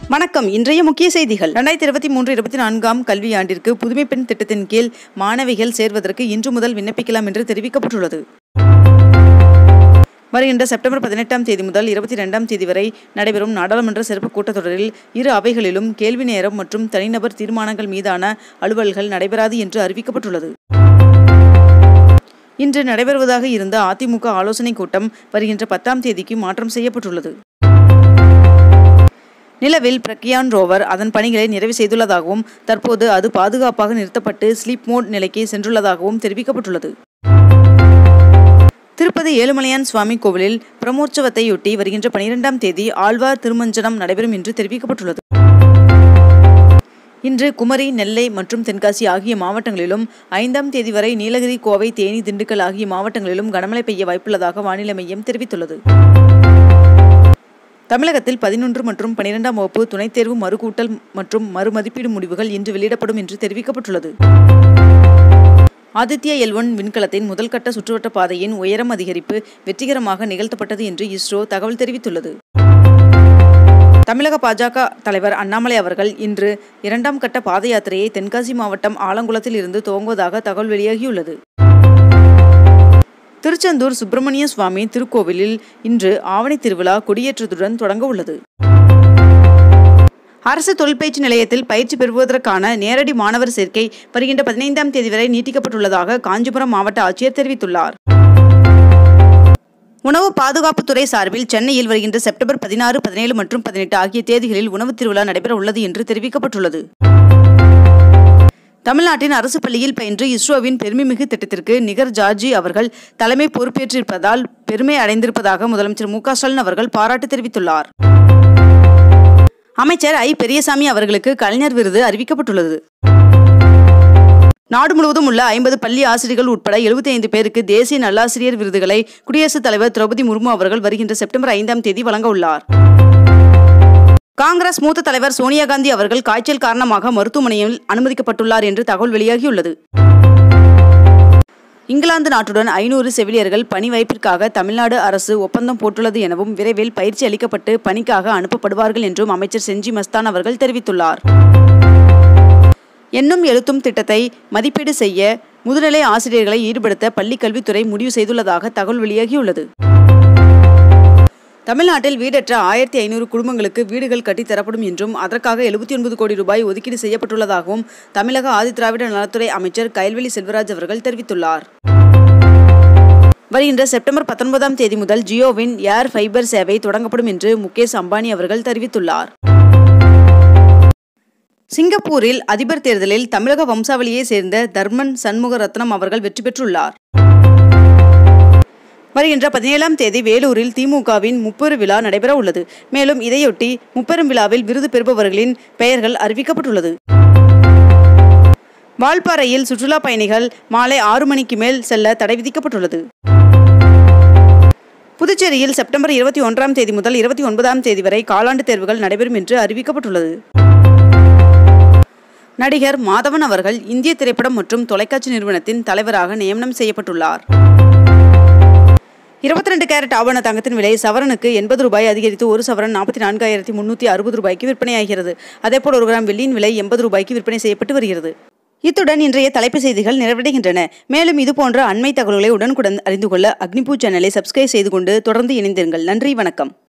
வணக்கம் இன்றைய முக்கிய செய்திகள் ரெண்டாயிரத்தி இருபத்தி மூன்று இருபத்தி நான்காம் கல்வியாண்டிற்கு புதுமை பெண் திட்டத்தின் கீழ் மாணவிகள் சேர்வதற்கு இன்று முதல் விண்ணப்பிக்கலாம் என்று தெரிவிக்கப்பட்டுள்ளது வருகின்ற செப்டம்பர் பதினெட்டாம் தேதி முதல் இருபத்தி ரெண்டாம் தேதி வரை நடைபெறும் நாடாளுமன்ற சிறப்பு கூட்டத்தொடரில் இரு அவைகளிலும் கேள்வி நேரம் மற்றும் தனிநபர் தீர்மானங்கள் மீதான அலுவல்கள் நடைபெறாது என்று அறிவிக்கப்பட்டுள்ளது இன்று நடைபெறுவதாக இருந்த அதிமுக ஆலோசனைக் கூட்டம் வருகின்ற பத்தாம் தேதிக்கு மாற்றம் செய்யப்பட்டுள்ளது நிலவில் பிரக்யான் ரோவர் அதன் பணிகளை நிறைவு செய்துள்ளதாகவும் தற்போது அது பாதுகாப்பாக நிறுத்தப்பட்டு ஸ்லீப் மோட் நிலைக்கு சென்றுள்ளதாகவும் தெரிவிக்கப்பட்டுள்ளது திருப்பதி ஏழுமலையான் சுவாமி கோவிலில் பிரமோற்சவத்தையொட்டி வருகின்ற பனிரெண்டாம் தேதி ஆழ்வார் திருமஞ்சனம் நடைபெறும் என்று தெரிவிக்கப்பட்டுள்ளது இன்று குமரி நெல்லை மற்றும் தென்காசி ஆகிய மாவட்டங்களிலும் ஐந்தாம் தேதி வரை நீலகிரி கோவை தேனி திண்டுக்கல் ஆகிய மாவட்டங்களிலும் கனமழை பெய்ய வாய்ப்புள்ளதாக வானிலை மையம் தெரிவித்துள்ளது தமிழகத்தில் பதினொன்று மற்றும் பனிரெண்டாம் வகுப்பு துணைத் தேர்வு மறுகூட்டல் மற்றும் மறுமதிப்பீடு முடிவுகள் இன்று வெளியிடப்படும் என்று தெரிவிக்கப்பட்டுள்ளது ஆதித்யா எல் ஒன் விண்கலத்தின் முதல்கட்ட சுற்றுவட்ட பாதையின் உயரம் அதிகரிப்பு வெற்றிகரமாக நிகழ்த்தப்பட்டது என்று இஸ்ரோ தகவல் தெரிவித்துள்ளது தமிழக பாஜக தலைவர் அண்ணாமலை அவர்கள் இன்று இரண்டாம் கட்ட பாத யாத்திரையை தென்காசி மாவட்டம் ஆலங்குளத்தில் இருந்து துவங்குவதாக தகவல் வெளியாகியுள்ளது திருச்செந்தூர் சுப்பிரமணிய சுவாமி திருக்கோவிலில் இன்று ஆவணி திருவிழா கொடியேற்றத்துடன் தொடங்க உள்ளது அரசு தொழிற்பயிற்சி நிலையத்தில் பயிற்சி பெறுவதற்கான நேரடி மாணவர் சேர்க்கை வருகின்ற பதினைந்தாம் தேதி வரை நீட்டிக்கப்பட்டுள்ளதாக காஞ்சிபுரம் மாவட்ட ஆட்சியர் தெரிவித்துள்ளார் உணவு பாதுகாப்புத்துறை சார்பில் சென்னையில் வருகின்ற செப்டம்பர் பதினாறு பதினேழு மற்றும் பதினெட்டு ஆகிய தேதிகளில் உணவு திருவிழா நடைபெற உள்ளது என்று தெரிவிக்கப்பட்டுள்ளது தமிழ்நாட்டின் அரசு பள்ளியில் பயின்று இஸ்ரோவின் பெருமைமிகு திட்டத்திற்கு நிகர் ஜார்ஜி அவர்கள் தலைமை பொறுப்பேற்றிருப்பதால் பெருமை அடைந்திருப்பதாக முதலமைச்சர் மு ஸ்டாலின் அவர்கள் பாராட்டு தெரிவித்துள்ளார் அமைச்சர் ஐ பெரியசாமி அவர்களுக்கு கலைஞர் விருது அறிவிக்கப்பட்டுள்ளது நாடு முழுவதும் உள்ள ஐம்பது பள்ளி ஆசிரியர்கள் உட்பட எழுபத்தி ஐந்து பேருக்கு தேசிய நல்லாசிரியர் விருதுகளை குடியரசுத் தலைவர் திரௌபதி முர்மு அவர்கள் வருகின்ற செப்டம்பர் ஐந்தாம் தேதி வழங்க உள்ளார் காங்கிரஸ் மூத்த தலைவர் சோனியா காந்தி அவர்கள் காய்ச்சல் காரணமாக மருத்துவமனையில் அனுமதிக்கப்பட்டுள்ளார் என்று தகவல் வெளியாகியுள்ளது இங்கிலாந்து நாட்டுடன் ஐநூறு செவிலியர்கள் பணி வாய்ப்பிற்காக தமிழ்நாடு அரசு ஒப்பந்தம் போட்டுள்ளது எனவும் விரைவில் பயிற்சி அளிக்கப்பட்டு பணிக்காக அனுப்பப்படுவார்கள் என்றும் அமைச்சர் செஞ்சி மஸ்தான் அவர்கள் தெரிவித்துள்ளார் எண்ணும் எழுத்தும் திட்டத்தை மதிப்பீடு செய்ய முதுநிலை ஆசிரியர்களை ஈடுபடுத்த பள்ளிக் கல்வித்துறை முடிவு செய்துள்ளதாக தகவல் வெளியாகியுள்ளது தமிழ்நாட்டில் வீடற்ற ஆயிரத்தி ஐநூறு குடும்பங்களுக்கு வீடுகள் கட்டித்தரப்படும் என்றும் அதற்காக எழுபத்தி ஒன்பது கோடி ரூபாய் ஒதுக்கீடு செய்யப்பட்டுள்ளதாகவும் தமிழக ஆதிதிராவிட நலத்துறை அமைச்சர் கயல்வெளி செல்வராஜ் அவர்கள் தெரிவித்துள்ளார் வருகின்ற செப்டம்பர் பத்தொன்பதாம் தேதி முதல் ஜியோவின் ஏர் ஃபைபர் சேவை தொடங்கப்படும் என்று முகேஷ் அம்பானி அவர்கள் தெரிவித்துள்ளார் சிங்கப்பூரில் அதிபர் தேர்தலில் தமிழக வம்சாவளியை சேர்ந்த தர்மன் சண்முக ரத்னம் அவர்கள் வெற்றி பெற்றுள்ளார் வருகின்ற பதினேழாம் தேதி வேலூரில் திமுகவின் முப்பெரு விழா நடைபெற உள்ளது மேலும் இதையொட்டி முப்பெரும் விழாவில் விருது பெறுபவர்களின் பெயர்கள் அறிவிக்கப்பட்டுள்ளது வால்பாறையில் சுற்றுலா பயணிகள் மாலை ஆறு மணிக்கு மேல் செல்ல தடை விதிக்கப்பட்டுள்ளது புதுச்சேரியில் செப்டம்பர் இருபத்தி ஒன்றாம் தேதி முதல் இருபத்தி ஒன்பதாம் தேதி வரை காலாண்டு தேர்வுகள் நடைபெறும் என்று அறிவிக்கப்பட்டுள்ளது நடிகர் மாதவன் அவர்கள் இந்திய திரைப்படம் மற்றும் தொலைக்காட்சி நிறுவனத்தின் தலைவராக நியமனம் செய்யப்பட்டுள்ளார் இருபத்தி ரெண்டு கேரட் ஆவண தங்கத்தின் விலை சவரனுக்கு எண்பது ரூபாய் அதிகரித்து ஒரு சவரன் நாற்பத்தி நான்காயிரத்தி முன்னூற்றி அறுபது ரூபாய்க்கு விற்பனையாகிறது அதேபோல் ஒரு கிராம் வெள்ளியின் விலை எண்பது ரூபாய்க்கு விற்பனை செய்யப்பட்டு வருகிறது இத்துடன் இன்றைய தலைப்பு செய்திகள் நிறைவடைகின்றன மேலும் இதுபோன்ற அண்மை தகவல்களை உடனுக்குடன் அறிந்து கொள்ள அக்னிபூ சேனலை சப்ஸ்கிரைப் செய்து கொண்டு தொடர்ந்து இணைந்திருங்கள் நன்றி வணக்கம்